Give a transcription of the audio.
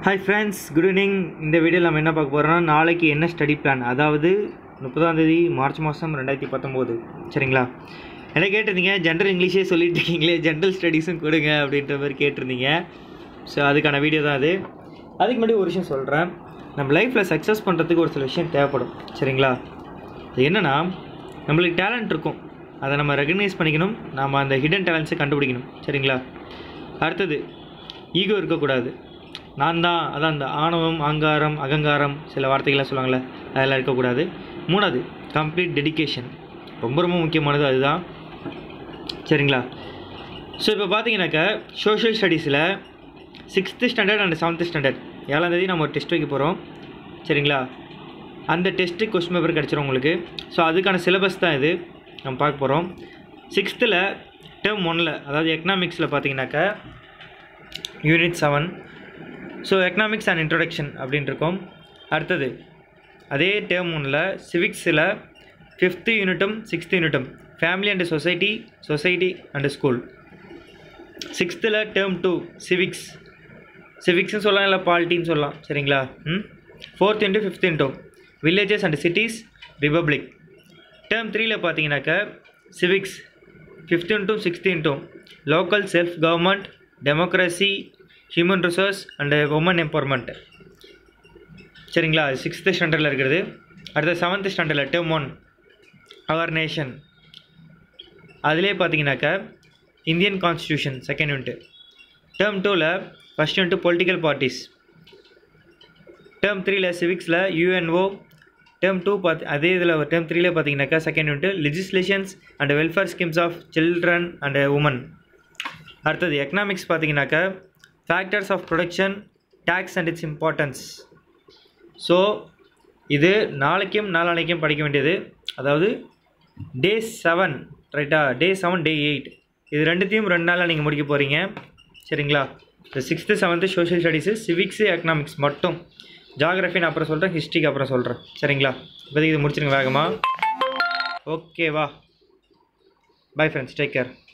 hi friends good evening இந்த வீடியோவில் நம்ம என்ன பார்க்க போகிறோம்னா நாளைக்கு என்ன ஸ்டடி பிளான் அதாவது முப்பதாம் தேதி மார்ச் மாதம் ரெண்டாயிரத்தி பத்தொம்போது சரிங்களா என்ன கேட்டிருந்தீங்க ஜென்ரல் இங்கிலீஷே சொல்லிட்டு இருக்கீங்களே ஜென்ரல் ஸ்டடீஸும் கொடுங்க அப்படின்ற மாதிரி கேட்டிருந்தீங்க ஸோ அதுக்கான வீடியோ தான் அது அதுக்கு முன்னாடி ஒரு விஷயம் சொல்கிறேன் நம்ம லைஃப்பில் சக்ஸஸ் பண்ணுறதுக்கு ஒரு சில விஷயம் தேவைப்படும் சரிங்களா அது என்னென்னா நம்மளுக்கு டேலண்ட் இருக்கும் அதை நம்ம ரெகக்னைஸ் பண்ணிக்கணும் நாம் அந்த ஹிடன் டேலண்ட்ஸை கண்டுபிடிக்கணும் சரிங்களா அடுத்தது ஈகோ இருக்கக்கூடாது நான் தான் அதான் அந்த ஆணவம் அங்காரம் அகங்காரம் சில வார்த்தைகள்லாம் சொல்லுவாங்கள்ல அதெல்லாம் இருக்கக்கூடாது மூணாவது கம்ப்ளீட் டெடிகேஷன் ரொம்ப ரொம்ப முக்கியமானது அதுதான் சரிங்களா ஸோ இப்போ பார்த்தீங்கன்னாக்கா சோஷியல் ஸ்டடீஸில் sixth standard and seventh standard ஏழாம் தேதி நம்ம ஒரு டெஸ்ட் வைக்க போகிறோம் சரிங்களா அந்த டெஸ்ட்டு கொஸ்டின் பேப்பர் கிடச்சிரும் உங்களுக்கு ஸோ அதுக்கான சிலபஸ் தான் இது நம்ம பார்க்க போகிறோம் சிக்ஸ்த்தில் டேர்ம் ஒனில் அதாவது எக்கனாமிக்ஸில் பார்த்தீங்கன்னாக்கா unit seven so economics and introduction அப்படின்னு இருக்கும் அடுத்தது அதே டேர்ம் ஒன்றில் சிவிக்ஸில் ஃபிஃப்த்து யூனிட்டும் சிக்ஸ்த்து யூனிட்டும் family and society society and school சிக்ஸ்த்தில் டேர்ம் டூ சிவிக்ஸ் சிவிக்ஸ்னு சொல்லலாம் இல்லை பாலிட்டின்னு சொல்லலாம் சரிங்களா ம் ஃபோர்த் இன்ட்டு ஃபிஃப்த் இன்ட்டும் villages and cities republic term த்ரீயில் பார்த்தீங்கன்னாக்கா சிவிக்ஸ் ஃபிஃப்த் இன்ட்டும் சிக்ஸ்த் இன்ட்டும் local self government democracy human resource and women empowerment சரிங்களா சிக்ஸ்த்து ஸ்டாண்டர்டில் இருக்கிறது அடுத்த செவன்த்து ஸ்டாண்டர்டில் டேர்ம் ஒன் அவர் நேஷன் அதிலே பார்த்தீங்கன்னாக்கா Indian constitution second unit term டூவில் first unit political parties term த்ரீயில் சிவிக்ஸில் யூஎன்ஓ டேர்ம் டூ பார்த்து அதே இதில் டேர்ம் த்ரீல பார்த்தீங்கன்னாக்கா second unit legislations and welfare schemes of children and women அடுத்தது எக்கனாமிக்ஸ் பார்த்தீங்கன்னாக்கா factors of production taxes and its importance so இது நாளைக்கும் நாளானைக்கும் படிக்க வேண்டியது அதாவது டே செவன் ரைட்டா டே செவன் டே எயிட் இது ரெண்டுத்தையும் ரெண்டு நாளில் நீங்கள் முடிக்க போகிறீங்க சரிங்களா இந்த sixth seventh social studies civics economics மட்டும் ஜாகிரஃபி நான் அப்புறம் சொல்கிறேன் ஹிஸ்ட்ரிக்கு அப்புறம் சொல்கிறேன் சரிங்களா இப்போதைக்கு இது முடிச்சிருங்க வேகமாக ஓகேவா பை ஃப்ரெண்ட்ஸ் டேக் கேர்